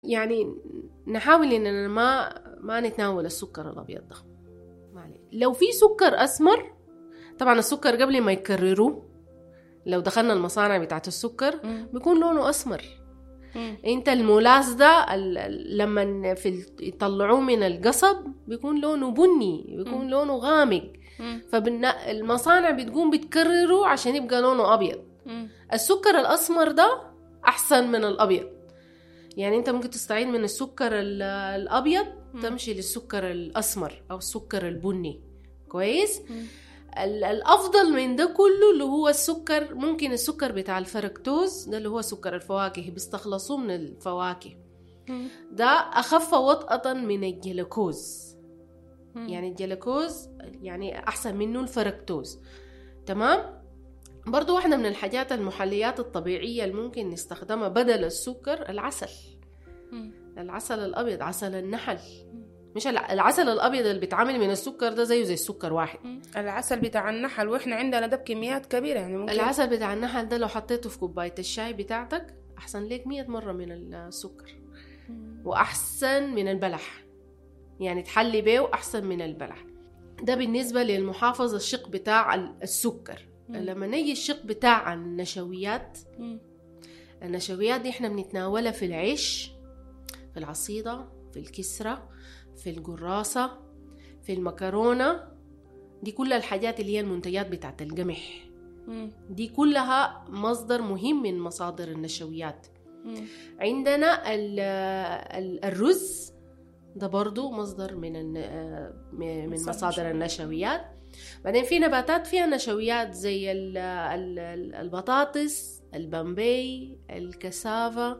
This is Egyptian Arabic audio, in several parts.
يعني نحاول اننا ما ما نتناول السكر الابيض ده ما عليه. لو في سكر اسمر طبعا السكر قبل ما يكرروه لو دخلنا المصانع بتاعت السكر مم. بيكون لونه اسمر مم. انت المولاس ده ال- ال- لما في ال- يطلعوه من القصب بيكون لونه بني بيكون مم. لونه غامق مم. فالمصانع بتقوم بتكرره عشان يبقى لونه ابيض مم. السكر الاسمر ده احسن من الابيض يعني انت ممكن تستعين من السكر ال- الابيض مم. تمشي للسكر الاسمر او السكر البني كويس مم. ال- الافضل من ده كله اللي هو السكر ممكن السكر بتاع الفركتوز ده اللي هو سكر الفواكه بيستخلصوه من الفواكه مم. ده اخف وطأة من الجلوكوز مم. يعني الجلوكوز يعني احسن منه الفركتوز تمام برضو واحدة من الحاجات المحليات الطبيعية اللي ممكن نستخدمها بدل السكر العسل مم. العسل الأبيض عسل النحل مش الع- العسل الأبيض اللي بيتعمل من السكر ده زيه زي السكر واحد مم. العسل بتاع النحل واحنا عندنا ده بكميات كبيره يعني ممكن العسل بتاع النحل ده لو حطيته في كوباية الشاي بتاعتك أحسن لك مية مرة من السكر مم. وأحسن من البلح يعني تحلي بيه أحسن من البلح ده بالنسبة للمحافظة الشق بتاع ال- السكر مم. لما نيجي الشق بتاع النشويات مم. النشويات دي احنا بنتناولها في العيش في العصيدة في الكسرة في القراصة في المكرونة دي كل الحاجات اللي هي المنتجات بتاعت القمح مم. دي كلها مصدر مهم من مصادر النشويات مم. عندنا ال- ال- الرز ده برضو مصدر من الن- من مصادر مصادر نشويات. النشويات بعدين في نباتات فيها نشويات زي ال- ال- ال- البطاطس البامبي الكسافة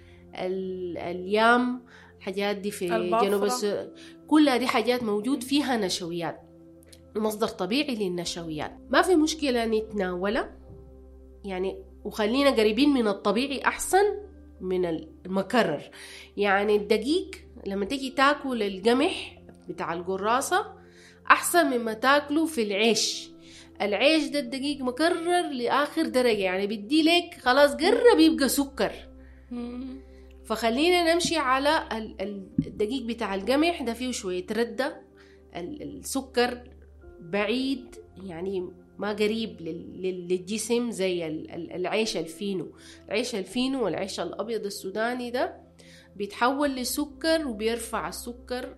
ال- اليام الحاجات دي في البافرة. جنوب السودان كلها دي حاجات موجود فيها نشويات مصدر طبيعي للنشويات ما في مشكلة نتناولها يعني وخلينا قريبين من الطبيعي أحسن من المكرر يعني الدقيق لما تيجي تاكل القمح بتاع القراصة أحسن مما تاكله في العيش العيش ده الدقيق مكرر لآخر درجة يعني بدي لك خلاص قرب يبقى سكر مم. فخلينا نمشي على ال- ال- الدقيق بتاع القمح ده فيه شوية ردة ال- السكر بعيد يعني ما قريب لل- لل- للجسم زي ال- ال- العيش الفينو العيش الفينو والعيش الأبيض السوداني ده بيتحول لسكر وبيرفع السكر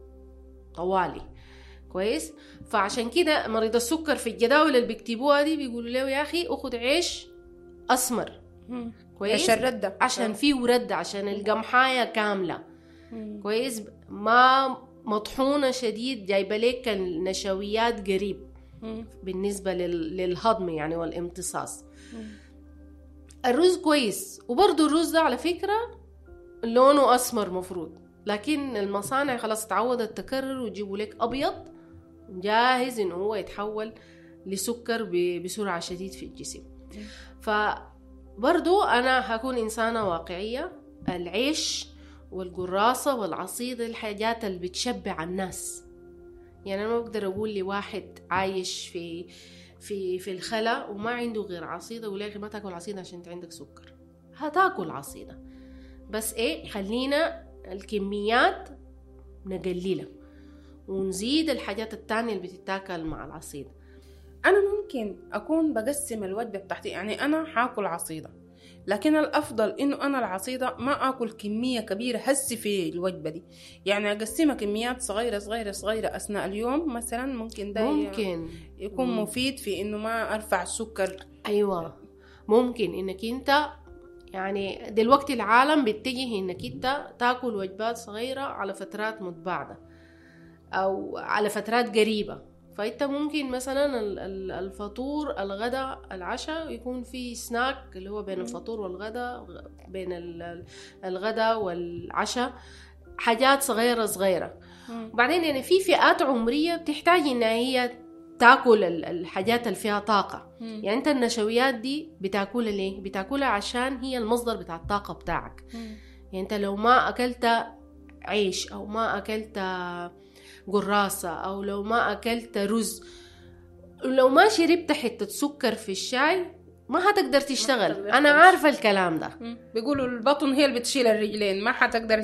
طوالي كويس فعشان كده مريض السكر في الجداول اللي بيكتبوها دي بيقولوا له يا أخي أخذ عيش أسمر مم. كويس عشان ردة عشان فيه ردة عشان القمحاية كاملة مم. كويس ما مطحونة شديد جايبة لك النشويات قريب مم. بالنسبة لل- للهضم يعني والامتصاص مم. الرز كويس وبرضه الرز ده على فكرة لونه أسمر مفروض لكن المصانع خلاص تعودت تكرر ويجيبوا لك أبيض جاهز إنه هو يتحول لسكر ب- بسرعة شديد في الجسم فبرضو أنا هكون إنسانة واقعية العيش والقراصة والعصيدة الحاجات اللي بتشبع الناس يعني أنا ما بقدر أقول لواحد عايش في في في الخلا وما عنده غير عصيدة ولا أخي ما تاكل عصيدة عشان أنت عندك سكر هتاكل عصيدة بس إيه خلينا الكميات نقللها ونزيد الحاجات التانية اللي بتتاكل مع العصيدة انا ممكن اكون بقسم الوجبه بتاعتي يعني انا حاكل عصيده لكن الافضل انه انا العصيده ما اكل كميه كبيره هسي في الوجبه دي يعني اقسمها كميات صغيره صغيره صغيره اثناء اليوم مثلا ممكن ده ممكن يكون مم. مفيد في انه ما ارفع السكر ايوه ممكن انك انت يعني دلوقتي العالم بيتجه انك انت تاكل وجبات صغيرة على فترات متباعدة او على فترات قريبة فانت ممكن مثلا ال- ال- الفطور الغداء العشاء يكون في سناك اللي هو بين مم. الفطور والغداء بين ال- ال- الغداء والعشاء حاجات صغيرة صغيرة مم. وبعدين يعني في فئات عمرية بتحتاج انها هي تاكل ال- الحاجات اللي فيها طاقة مم. يعني انت النشويات دي بتاكلها ليه بتاكلها عشان هي المصدر بتاع الطاقة بتاعك مم. يعني انت لو ما اكلت عيش او ما اكلت قراصة او لو ما اكلت رز لو ما شربت حتة سكر في الشاي ما هتقدر تشتغل تقدر انا تمشي. عارفه الكلام ده مم. بيقولوا البطن هي اللي بتشيل الرجلين ما حتقدر